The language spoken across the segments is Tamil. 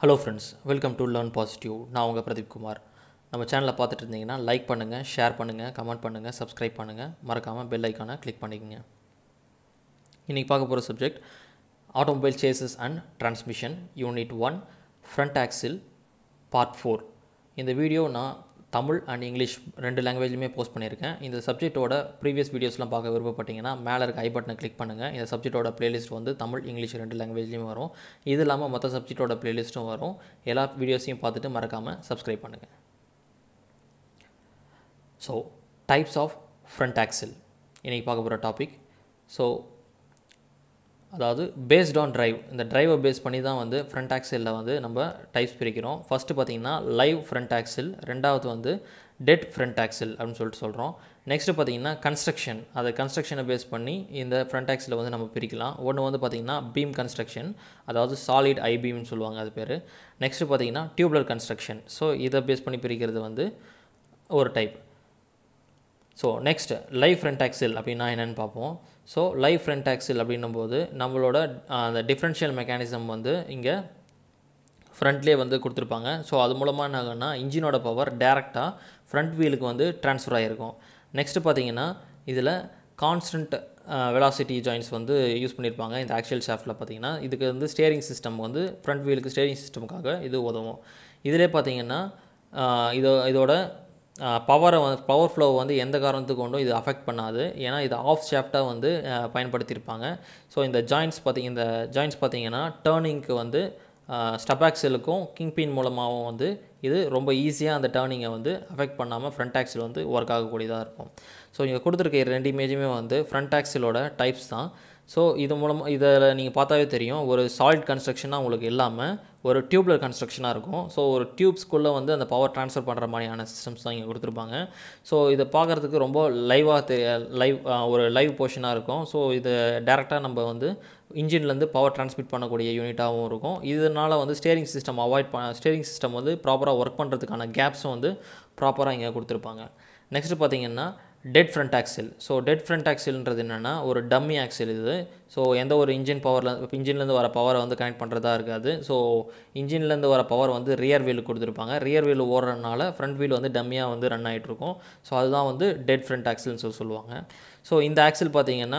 hello friends welcome to learn positive நான் உங்கள் பிரதீப் குமார் நம்ம சேனலை பார்த்துட்டு இருந்தீங்கன்னா லைக் பண்ணுங்கள் ஷேர் பண்ணுங்கள் கமெண்ட் பண்ணுங்கள் சப்ஸ்கிரைப் பண்ணுங்கள் மறக்காமல் பெல் ஐக்கானை கிளிக் பண்ணிக்கோங்க இன்றைக்கி பார்க்க போகிற subject automobile chassis and transmission unit one front axle part four இந்த வீடியோ நான் தமிழ் அண்ட் இங்கிலீஷ் ரெண்டு லாங்குவேஜ்லையுமே போஸ்ட் பண்ணியிருக்கேன் இந்த சப்ஜெக்ட்டோட ப்ரீவியஸ் வீடியோஸ்லாம் பார்க்க விருப்பப்பட்டீங்கன்னா மேலே இருக்க ஐ பட்டனை கிளிக் பண்ணுங்கள் இந்த சப்ஜெக்ட்டோட பிளேலிஸ்ட் வந்து தமிழ் இங்கிலீஷ் ரெண்டு லாங்குவேஜ்லையும் வரும் இது இல்லாமல் மொத்த சப்ஜெக்ட்டோட பிளேலிஸ்ட்டும் வரும் எல்லா வீடியோஸையும் பார்த்துட்டு மறக்காமல் சப்ஸ்கிரைப் பண்ணுங்கள் so types of front axle இன்றைக்கி பார்க்க போகிற டாபிக் ஸோ அதாவது பேஸ்ட் ஆன் டிரைவ் இந்த டிரைவை பேஸ் பண்ணி தான் வந்து ஃப்ரண்ட் ஆக்சிலில் வந்து நம்ம டைப்ஸ் பிரிக்கிறோம் ஃபஸ்ட்டு பார்த்தீங்கன்னா லைவ் ஃப்ரண்ட் ஆக்சில் ரெண்டாவது வந்து டெட் ஃப்ரண்ட் ஆக்சில் அப்படின்னு சொல்லிட்டு சொல்கிறோம் நெக்ஸ்ட்டு பார்த்தீங்கன்னா கன்ஸ்ட்ரக்ஷன் அதை கன்ஸ்ட்ரக்ஷனை பேஸ் பண்ணி இந்த ஃப்ரண்ட் ஆக்சில் வந்து நம்ம பிரிக்கலாம் ஒன்று வந்து பார்த்திங்கன்னா பீம் கன்ஸ்ட்ரக்ஷன் அதாவது சாலிட் ஐ பீம்னு சொல்லுவாங்க அது பேர் நெக்ஸ்ட்டு பார்த்தீங்கன்னா டியூப்லர் கன்ஸ்ட்ரக்ஷன் ஸோ இதை பேஸ் பண்ணி பிரிக்கிறது வந்து ஒரு type so next live front axle அப்படின்னா என்னென்னு பார்ப்போம் ஸோ லைவ் ஃப்ரண்ட் ஆக்சில் அப்படின்னும் போது நம்மளோட அந்த டிஃப்ரென்ஷியல் மெக்கானிசம் வந்து இங்கே ஃப்ரண்ட்லேயே வந்து கொடுத்துருப்பாங்க ஸோ அது மூலமாக என்ன ஆகும்னா இன்ஜினோட பவர் டேரெக்டாக ஃப்ரண்ட் வீலுக்கு வந்து ட்ரான்ஸ்ஃபர் ஆகிருக்கும் நெக்ஸ்ட்டு பார்த்தீங்கன்னா இதில் கான்ஸ்டன்ட் வெலாசிட்டி ஜாயின்ஸ் வந்து யூஸ் பண்ணியிருப்பாங்க இந்த ஆக்சுவல் ஷாஃப்ட்டில் பார்த்தீங்கன்னா இதுக்கு வந்து ஸ்டேரிங் சிஸ்டம் வந்து ஃப்ரண்ட் வீலுக்கு ஸ்டேரிங் சிஸ்டமுக்காக இது உதவும் இதிலே பார்த்தீங்கன்னா இதோ இதோட பவரை வந்து பவர் ஃப்ளோ வந்து எந்த காரணத்துக்கு கொண்டும் இது அஃபெக்ட் பண்ணாது ஏன்னா இது ஆஃப் ஷாஃப்டாக வந்து பயன்படுத்தியிருப்பாங்க ஸோ இந்த ஜாயின்ஸ் பார்த்திங்க இந்த ஜாயின்ஸ் பார்த்திங்கன்னா டேர்னிங்க்கு வந்து ஸ்டபாக்சலுக்கும் கிங்பின் மூலமாகவும் வந்து இது ரொம்ப ஈஸியாக அந்த டேர்னிங்கை வந்து அஃபெக்ட் பண்ணாமல் ஃப்ரண்ட் ஆக்சில் வந்து ஒர்க் ஆகக்கூடியதாக இருக்கும் ஸோ இங்கே கொடுத்துருக்க ரெண்டு இமேஜுமே வந்து ஃப்ரண்ட் ஆக்சிலோட டைப்ஸ் தான் ஸோ இது மூலமாக இதில் நீங்கள் பார்த்தாவே தெரியும் ஒரு சாலிட் கன்ஸ்ட்ரக்ஷனாக உங்களுக்கு இல்லாமல் ஒரு டியூப்லர் கன்ஸ்ட்ரக்ஷனாக இருக்கும் ஸோ ஒரு டியூப்ஸ்குள்ளே வந்து அந்த பவர் ட்ரான்ஸ்ஃபர் பண்ணுற மாதிரியான சிஸ்டம்ஸ் தான் இங்கே கொடுத்துருப்பாங்க ஸோ இதை பார்க்குறதுக்கு ரொம்ப லைவாக தெரிய லைவ் ஒரு லைவ் போர்ஷனாக இருக்கும் ஸோ இது டேரெக்டாக நம்ம வந்து இன்ஜின்லேருந்து பவர் டிரான்ஸ்மிட் பண்ணக்கூடிய யூனிட்டாகவும் இருக்கும் இதனால் வந்து ஸ்டேரிங் சிஸ்டம் அவாய்ட் பண்ண ஸ்டேரிங் சிஸ்டம் வந்து ப்ராப்பராக ஒர்க் பண்ணுறதுக்கான கேப்ஸும் வந்து ப்ராப்பராக இங்கே கொடுத்துருப்பாங்க நெக்ஸ்ட்டு பார்த்தீங்கன்னா dead front axle so dead front ஆக்சில்ன்றது என்னென்னா ஒரு டம்மி ஆக்சில் இது ஸோ எந்த ஒரு இன்ஜின் பவரில் இப்போ இன்ஜின்லேருந்து வர பவரை வந்து கனெக்ட் பண்ணுறதா இருக்காது ஸோ இன்ஜின்லேருந்து வர பவர் வந்து ரியர் வீல் கொடுத்துருப்பாங்க ரியர் வீல் ஓடுறதுனால ஃப்ரண்ட் வீல் வந்து டம்மியாக வந்து ரன் ஆகிட்ருக்கும் ஸோ அதுதான் வந்து டெட் ஃப்ரண்ட் ஆக்சில்னு சொல்லி சொல்லுவாங்க ஸோ இந்த ஆக்சில் பார்த்தீங்கன்னா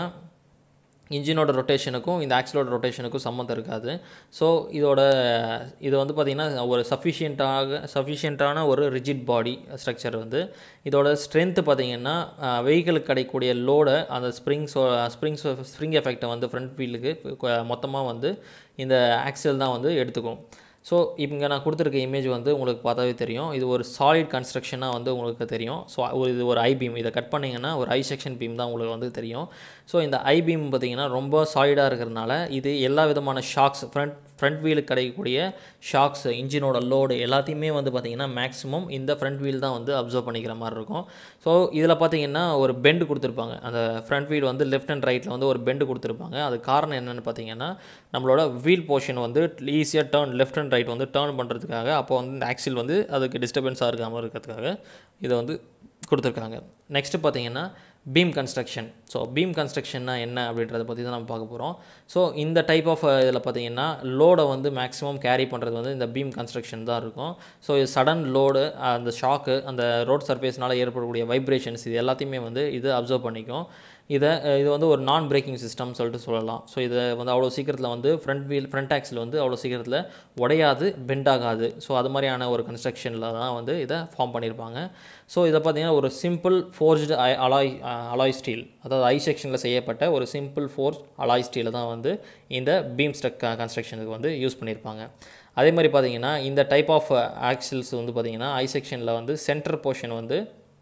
இன்ஜினோட ரொட்டேஷனுக்கும் இந்த ஆக்சிலோட ரொட்டேஷனுக்கும் சம்மந்தம் இருக்காது ஸோ இதோட இது வந்து பார்த்திங்கன்னா ஒரு சஃபிஷியண்ட்டாக சஃபிஷியண்ட்டான ஒரு ரிஜிட் பாடி ஸ்ட்ரக்சர் வந்து இதோட ஸ்ட்ரென்த்து பார்த்திங்கன்னா வெஹிக்கிளுக்கு கிடைக்கக்கூடிய லோடை அந்த ஸ்ப்ரிங்ஸ் ஸ்ப்ரிங்ஸ் ஸ்ப்ரிங் எஃபெக்டை வந்து ஃப்ரண்ட் வீலுக்கு மொத்தமாக வந்து இந்த ஆக்சில் தான் வந்து எடுத்துக்கும் ஸோ இங்கே நான் கொடுத்துருக்க இமேஜ் வந்து உங்களுக்கு பார்த்தாவே தெரியும் இது ஒரு சாலிட் கன்ஸ்ட்ரக்ஷனாக வந்து உங்களுக்கு தெரியும் ஸோ இது ஒரு ஐ பீம் இதை கட் பண்ணிங்கன்னா ஒரு ஐ செக்ஷன் பீம் தான் உங்களுக்கு வந்து தெரியும் ஸோ இந்த ஐ பீம் பார்த்திங்கன்னா ரொம்ப சாலிடாக இருக்கிறதுனால இது எல்லா விதமான ஷாக்ஸ் ஃப்ரண்ட் ஃப்ரண்ட் வீலுக்கு கிடைக்கக்கூடிய ஷாக்ஸ் இன்ஜினோட லோடு எல்லாத்தையுமே வந்து பார்த்திங்கன்னா மேக்ஸிமம் இந்த ஃப்ரண்ட் வீல் தான் வந்து அப்சர்வ் பண்ணிக்கிற மாதிரி இருக்கும் ஸோ இதில் பார்த்திங்கன்னா ஒரு பெண்டு கொடுத்துருப்பாங்க அந்த ஃப்ரண்ட் வீல் வந்து லெஃப்ட் அண்ட் ரைட்டில் வந்து ஒரு பெண்டு கொடுத்துருப்பாங்க அது காரணம் என்னென்னு பார்த்தீங்கன்னா நம்மளோட வீல் போர்ஷன் வந்து ஈஸியாக டேர்ன் லெஃப்ட் அண்ட் ரைட் வந்து டேர்ன் பண்ணுறதுக்காக அப்போ வந்து இந்த ஆக்சில் வந்து அதுக்கு டிஸ்டர்பன்ஸாக இருக்காமல் இருக்கிறதுக்காக இதை வந்து கொடுத்துருக்காங்க நெக்ஸ்ட்டு பார்த்தீங்கன்னா பீம் கன்ஸ்ட்ரக்ஷன் ஸோ பீம் கன்ஸ்ட்ரக்ஷன்னா என்ன அப்படின்றத பற்றி தான் நம்ம பார்க்க போகிறோம் ஸோ இந்த டைப் ஆஃப் இதில் பார்த்தீங்கன்னா லோடை வந்து மேக்ஸிமம் கேரி பண்ணுறது வந்து இந்த பீம் கன்ஸ்ட்ரக்ஷன் தான் இருக்கும் ஸோ இது சடன் லோடு அந்த ஷாக்கு அந்த ரோட் சர்ஃபேஸ்னால் ஏற்படக்கூடிய வைப்ரேஷன்ஸ் இது எல்லாத்தையுமே வந்து இது அப்சர்வ் பண்ணிக்கும் இதை இது வந்து ஒரு நான் பிரேக்கிங் சிஸ்டம் சொல்லிட்டு சொல்லலாம் ஸோ இதை வந்து அவ்வளோ சீக்கிரத்தில் வந்து ஃப்ரண்ட் வீல் ஃப்ரண்ட் ஆக்ஸில் வந்து அவ்வளோ சீக்கிரத்தில் உடையாது பெண்ட் ஆகாது ஸோ அது மாதிரியான ஒரு கன்ஸ்ட்ரக்ஷனில் தான் வந்து இதை ஃபார்ம் பண்ணியிருப்பாங்க ஸோ இதை பார்த்தீங்கன்னா ஒரு simple forced I alloy alloy steel அதாவது ஐ செக்ஷனில் செய்யப்பட்ட ஒரு சிம்பிள் ஃபோர்ஸ் அலாய் ஸ்டீலை தான் வந்து இந்த பீம் ஸ்ட்ரக் கன்ஸ்ட்ரக்ஷனுக்கு வந்து யூஸ் பண்ணியிருப்பாங்க அதே மாதிரி பார்த்தீங்கன்னா இந்த டைப் ஆஃப் ஆக்சில்ஸ் வந்து பார்த்திங்கன்னா ஐ செக்ஷனில் வந்து சென்டர் போர்ஷன் வந்து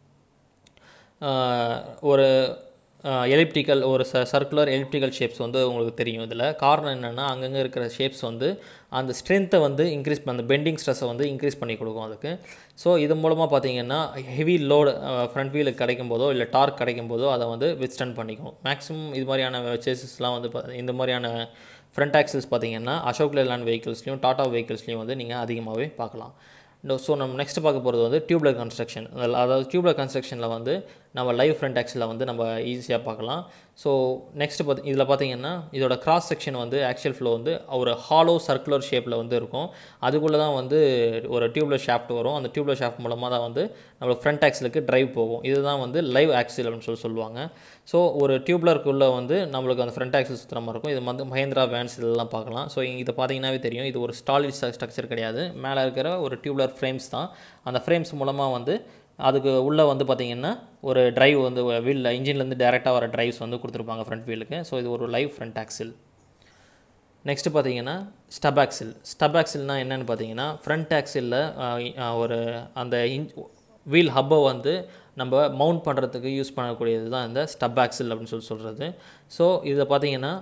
ஒரு எலிப்டிக்கல் ஒரு ச சர்க்குலர் எலிப்டிக்கல் ஷேப்ஸ் வந்து உங்களுக்கு தெரியும் இதில் காரணம் என்னென்னா அங்கங்கே இருக்கிற ஷேப்ஸ் வந்து அந்த ஸ்ட்ரென்த்தை வந்து இன்க்ரீஸ் அந்த பெண்டிங் ஸ்ட்ரெஸ்ஸை வந்து இன்க்ரீஸ் பண்ணி கொடுக்கும் அதுக்கு ஸோ இது மூலமாக பார்த்தீங்கன்னா ஹெவி லோடு ஃப்ரண்ட் வீலுக்கு கிடைக்கும் போதோ இல்லை டார்க் கிடைக்கும் போதோ அதை வந்து வித்ஸ்டன் பண்ணிக்கும் மேக்ஸிமம் இது மாதிரியான சேசஸ்லாம் வந்து இந்த மாதிரியான ஃப்ரண்ட் ஆக்சில்ஸ் பார்த்தீங்கன்னா அசோக் லேலாண்ட் வெஹிக்கிள்ஸ்லையும் டாடா வெஹிக்கிள்ஸ்லையும் வந்து நீங்கள் அதிகமாகவே பார்க்கலாம் ஸோ நம்ம நெக்ஸ்ட் பார்க்க போகிறது வந்து டியூப்லர் கன்ஸ்ட்ரக்ஷன் அதாவது டியூப்லர் கன்ஸ்ட்ரக்ஷனில் வந்து நம்ம லைவ் ஃப்ரண்ட் ஆக்சில் வந்து நம்ம ஈஸியாக பார்க்கலாம் ஸோ நெக்ஸ்ட் பார்த்து இதில் பார்த்தீங்கன்னா இதோட கிராஸ் செக்ஷன் வந்து ஆக்சுவல் ஃப்ளோ வந்து ஒரு ஹாலோ சர்க்குலர் ஷேப்பில் வந்து இருக்கும் அதுக்குள்ளே தான் வந்து ஒரு டியூப்லெஸ் ஷாஃப்ட் வரும் அந்த டியூப்லெஸ் ஷாஃப்ட் மூலமாக தான் வந்து நம்ம ஃப்ரண்ட் ஆக்சிலுக்கு டிரைவ் போகும் இதுதான் வந்து லைவ் ஆக்சில் அப்படின்னு சொல்லி சொல்லுவாங்க ஸோ ஒரு டியூப்லருக்குள்ளே வந்து நம்மளுக்கு அந்த ஃப்ரண்ட் ஆக்சில் சுற்றுற மாதிரி இருக்கும் இது வந்து மஹேந்திரா வேன்ஸ் இதெல்லாம் பார்க்கலாம் ஸோ இதை பார்த்தீங்கன்னாவே தெரியும் இது ஒரு ஸ்டாலிட் ஸ்ட்ரக்சர் கிடையாது மேலே இருக்கிற ஒரு டியூப்லர் ஃப்ரேம்ஸ் தான் அந்த ஃப்ரேம்ஸ் மூலமாக வந்து அதுக்கு உள்ளே வந்து பார்த்திங்கன்னா ஒரு டிரைவ் வந்து வீலில் இன்ஜின்லேருந்து டேரெக்டாக வர டிரைவ்ஸ் வந்து கொடுத்துருப்பாங்க ஃப்ரண்ட் வீலுக்கு ஸோ இது ஒரு லைவ் ஃப்ரண்ட் ஆக்சில் நெக்ஸ்ட்டு பார்த்தீங்கன்னா ஸ்டப் ஆக்சில் ஸ்டப் ஆக்சில்னால் என்னென்னு பார்த்தீங்கன்னா ஃப்ரண்ட் ஆக்சிலில் ஒரு அந்த இன்ச் வீல் ஹப்பை வந்து நம்ம மவுண்ட் பண்ணுறதுக்கு யூஸ் பண்ணக்கூடியது தான் இந்த ஸ்டப் ஆக்சில் அப்படின்னு சொல்லி சொல்கிறது ஸோ இதை பார்த்தீங்கன்னா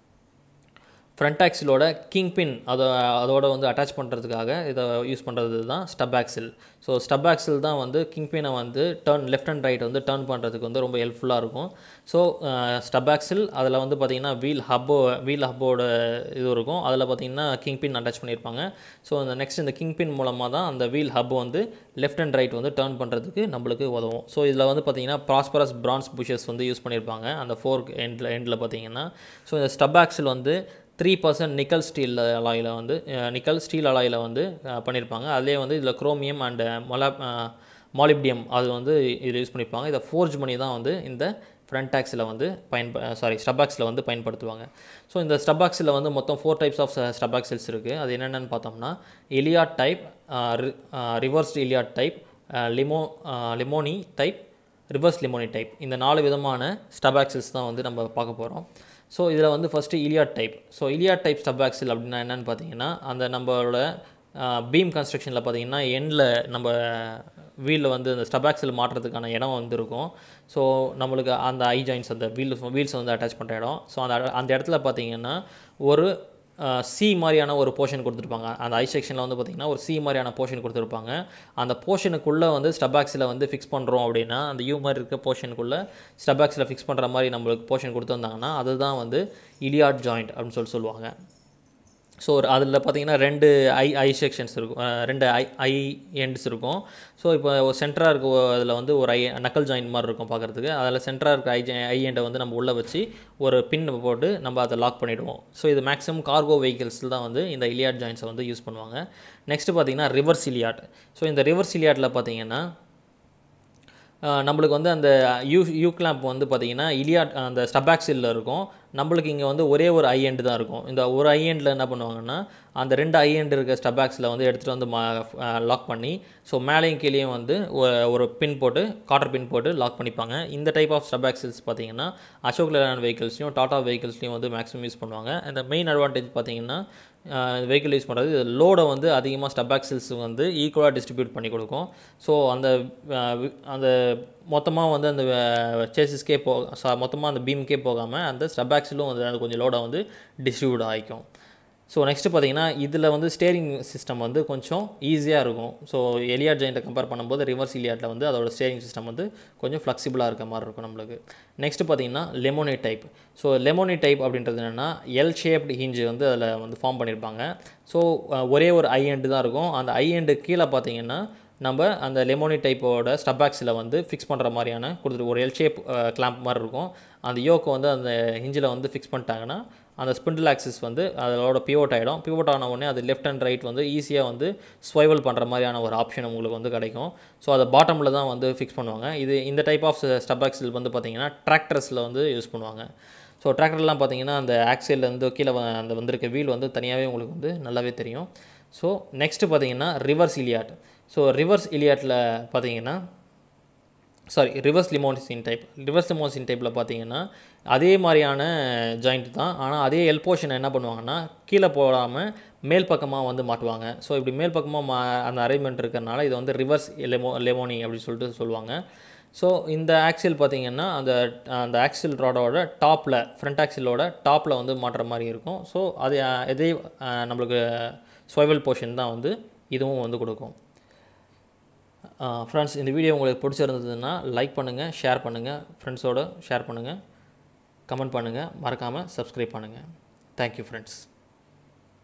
ஃப்ரண்ட் ஆக்சிலோட கிங் பின் அதை அதோட வந்து அட்டாச் பண்ணுறதுக்காக இதை யூஸ் பண்ணுறது தான் stub axle so stub axle தான் வந்து கிங் பினை வந்து டேர்ன் லெஃப்ட் அண்ட் ரைட் வந்து டேர்ன் பண்ணுறதுக்கு வந்து ரொம்ப ஹெல்ப்ஃபுல்லாக இருக்கும் ஸோ ஸ்டப் ஆக்சில் அதில் வந்து பார்த்திங்கன்னா வீல் ஹப்போ வீல் ஹப்போட இது இருக்கும் அதில் பார்த்திங்கன்னா கிங் பின் அட்டாச் பண்ணியிருப்பாங்க ஸோ அந்த நெக்ஸ்ட் இந்த கிங் பின் மூலமாக தான் அந்த வீல் ஹப் வந்து லெஃப்ட் அண்ட் ரைட் வந்து டேர்ன் பண்ணுறதுக்கு நம்மளுக்கு உதவும் ஸோ இதில் வந்து பார்த்திங்கன்னா ப்ராஸ்பரஸ் பிரான்ஸ் புஷஸ் வந்து யூஸ் பண்ணியிருப்பாங்க அந்த ஃபோர்க் எண்டில் எண்டில் பார்த்திங்கன்னா ஸோ இந்த ஸ்டப் ஆக்சில் வந்து த்ரீ பர்சன்ட் நிக்கல் ஸ்டீல் அலாயில் வந்து நிக்கல் ஸ்டீல் அலாயில் வந்து பண்ணியிருப்பாங்க அதிலே வந்து இதில் குரோமியம் அண்டு மொலா மாலிப்டியம் அது வந்து இதில் யூஸ் பண்ணியிருப்பாங்க இதை ஃபோர்ஜ் பண்ணி தான் வந்து இந்த ஃப்ரண்ட் ஆக்ஸில் வந்து பயன்ப சாரி ஸ்டபாக்ஸில் வந்து பயன்படுத்துவாங்க ஸோ இந்த ஸ்டபாக்ஸில் வந்து மொத்தம் ஃபோர் டைப்ஸ் ஆஃப் ஸ்டபாக்ஸில்ஸ் இருக்குது அது என்னென்னு பார்த்தோம்னா Elliott type reversed Elliott type லிமோ Lemoine type reverse Lemoine type இந்த நாலு விதமான ஸ்டபாக்ஸில்ஸ் தான் வந்து நம்ம பார்க்க போகிறோம் ஸோ இதில் வந்து first Elliott type so Elliott type stub axle அப்படின்னா என்னென்னு பார்த்தீங்கன்னா அந்த நம்மளோட பீம் கன்ஸ்ட்ரக்ஷனில் பார்த்தீங்கன்னா எண்டில் நம்ம வீலில் வந்து அந்த ஸ்டப் ஆக்சில் மாட்டுறதுக்கான இடம் வந்து இருக்கும் ஸோ நம்மளுக்கு அந்த ஐ ஜாயின்ஸ் அந்த வீல் வீல்ஸ் வந்து அட்டாச் பண்ணுற இடம் ஸோ அந்த அந்த இடத்துல பார்த்தீங்கன்னா ஒரு சி மாதிரியான ஒரு போர்ஷன் கொடுத்துருப்பாங்க அந்த ஐ செக்ஷனில் வந்து பார்த்திங்கன்னா ஒரு சி மாதிரியான போர்ஷன் கொடுத்துருப்பாங்க அந்த போர்ஷனுக்குள்ளே வந்து ஸ்டபாக்ஸில் வந்து ஃபிக்ஸ் பண்ணுறோம் அப்படின்னா அந்த யூ மாதிரி இருக்க போர்ஷனுக்குள்ளே ஸ்டபாக்ஸில் ஃபிக்ஸ் பண்ணுற மாதிரி நம்மளுக்கு போர்ஷன் கொடுத்துருந்தாங்கன்னா அதுதான் வந்து இலியாட் ஜாயிண்ட் அப்படின்னு சொல்லி சொல்லுவாங்க ஸோ ஒரு அதில் பார்த்தீங்கன்னா ரெண்டு ஐ ஐ செக்ஷன்ஸ் இருக்கும் ரெண்டு ஐ ஐ எண்ட்ஸ் இருக்கும் ஸோ இப்போ சென்டராக இருக்க அதில் வந்து ஒரு ஐ நக்கல் ஜாயின் மாதிரி இருக்கும் பார்க்குறதுக்கு அதில் சென்டராக இருக்க ஐ ஐ எண்டை வந்து நம்ம உள்ளே வச்சு ஒரு பின் போட்டு நம்ம அதை லாக் பண்ணிவிடுவோம் ஸோ இது மேக்ஸிமம் கார்கோ வெஹிக்கிள்ஸில் தான் வந்து இந்த இலியாட் ஜாயின்ஸை வந்து யூஸ் பண்ணுவாங்க நெக்ஸ்ட்டு பார்த்தீங்கன்னா ரிவர்ஸ் இலியாட் ஸோ இந்த ரிவர்ஸ் இலியாட்டில் பார்த்தீங்கன்னா நம்மளுக்கு வந்து அந்த யூ யூ கிளாம்ப் வந்து பார்த்திங்கன்னா இலியாட் அந்த ஸ்டபாக்ஸில் இருக்கும் நம்மளுக்கு இங்கே வந்து ஒரே ஒரு ஐ எண்டு தான் இருக்கும் இந்த ஒரு ஐ எண்டில் என்ன பண்ணுவாங்கன்னா அந்த ரெண்டு ஐ எண்டு இருக்க ஸ்டபாக்ஸில் வந்து எடுத்துகிட்டு வந்து மா லாக் பண்ணி ஸோ மேலேயும் கீழேயும் வந்து ஒரு பின் போட்டு காட்டர் பின் போட்டு லாக் பண்ணிப்பாங்க இந்த டைப் ஆஃப் ஸ்டபாக்ஸில்ஸ் பார்த்தீங்கன்னா அசோக் லேலாண்ட் வெஹிக்கிள்ஸ்லையும் டாடா வெஹிக்கிள்ஸ்லையும் வந்து மேக்ஸிமம் யூஸ் பண்ணுவாங்க இந்த மெயின் அட்வான்டேஜ் பார்த்தீங்கன்னா வெஹிக்கிள் யூஸ் பண்ணுறது இது லோடை வந்து அதிகமாக ஸ்டபாக்ஸில்ஸ் வந்து ஈக்குவலாக டிஸ்ட்ரிபியூட் பண்ணி கொடுக்கும் ஸோ அந்த அந்த மொத்தமாக வந்து அந்த சேசிஸ்க்கே போ மொத்தமாக அந்த பீமுக்கே போகாமல் அந்த ஸ்டபாக்ஸிலும் வந்து கொஞ்சம் லோடை வந்து டிஸ்ட்ரிபியூட் ஆகிக்கும் ஸோ நெக்ஸ்ட்டு பார்த்தீங்கன்னா இதில் வந்து ஸ்டேரிங் சிஸ்டம் வந்து கொஞ்சம் ஈஸியாக இருக்கும் ஸோ எலியாட் ஜெயின்ட்டை கம்பேர் பண்ணும்போது ரிவர்ஸ் இலியாட்டில் வந்து அதோட ஸ்டேரிங் சிஸ்டம் வந்து கொஞ்சம் ஃப்ளெக்சிபிளாக இருக்க மாதிரி இருக்கும் நம்மளுக்கு நெக்ஸ்ட்டு பார்த்தீங்கன்னா Lemoine type so Lemoine type அப்படின்றது என்னென்னா எல் ஷேப்டு ஹிஞ்சு வந்து அதில் வந்து ஃபார்ம் பண்ணியிருப்பாங்க ஸோ ஒரே ஒரு ஐ எண்டு தான் இருக்கும் அந்த ஐ எண்டு கீழே பார்த்தீங்கன்னா நம்ம அந்த லெமோனி டைப்போட ஸ்டபாக்ஸில் வந்து ஃபிக்ஸ் பண்ணுற மாதிரியான கொடுத்துட்டு ஒரு எல் ஷேப் கிளாம்ப் மாதிரி இருக்கும் அந்த யோக்கை வந்து அந்த ஹிஞ்சில் வந்து ஃபிக்ஸ் பண்ணிட்டாங்கன்னா அந்த ஸ்பிண்டில் ஆக்சிஸ் வந்து அதோட பிவோட் ஆகிடும் பிவோட் ஆன உடனே அது லெஃப்ட் அண்ட் ரைட் வந்து ஈஸியாக வந்து ஸ்வைவல் பண்ணுற மாதிரியான ஒரு ஆப்ஷன் உங்களுக்கு வந்து கிடைக்கும் ஸோ அதை பாட்டமில் தான் வந்து ஃபிக்ஸ் பண்ணுவாங்க இது இந்த டைப் ஆஃப் ஸ்டபாக்ஸில் வந்து பார்த்திங்கன்னா டிராக்டர்ஸில் வந்து யூஸ் பண்ணுவாங்க ஸோ டிராக்டர்லாம் பார்த்தீங்கன்னா அந்த ஆக்சிலேருந்து கீழே அந்த வந்திருக்க வீல் வந்து தனியாகவே உங்களுக்கு வந்து நல்லாவே தெரியும் ஸோ நெக்ஸ்ட்டு பார்த்தீங்கன்னா ரிவர்ஸ் இலியாட் ஸோ ரிவர்ஸ் இலியாட்டில் பார்த்தீங்கன்னா sorry reverse limousine type reverse limousine டைப்பில் பார்த்தீங்கன்னா அதே மாதிரியான ஜாயிண்ட் தான் ஆனால் அதே எல் போர்ஷன் என்ன பண்ணுவாங்கன்னா கீழே போடாமல் மேல் பக்கமாக வந்து மாட்டுவாங்க ஸோ இப்படி மேல் பக்கமாக மா அந்த அரேஞ்ச்மெண்ட் இருக்கிறனால இதை வந்து ரிவர்ஸ் லெமோ லெமோனி அப்படின்னு சொல்லிட்டு சொல்லுவாங்க ஸோ இந்த ஆக்சில் பார்த்தீங்கன்னா அந்த அந்த ஆக்சில் ராடோட டாப்பில் ஃப்ரண்ட் ஆக்சிலோட டாப்பில் வந்து மாட்டுற மாதிரி இருக்கும் ஸோ அது இதே நம்மளுக்கு ஸ்வைவல் போர்ஷன் தான் வந்து இதுவும் வந்து கொடுக்கும் ஃப்ரெண்ட்ஸ் இந்த வீடியோ உங்களுக்கு பிடிச்சிருந்ததுன்னா லைக் பண்ணுங்கள் ஷேர் பண்ணுங்கள் ஃப்ரெண்ட்ஸோடு ஷேர் பண்ணுங்கள் கமெண்ட் பண்ணுங்கள் மறக்காமல் சப்ஸ்கிரைப் பண்ணுங்கள் தேங்க்யூ ஃப்ரெண்ட்ஸ்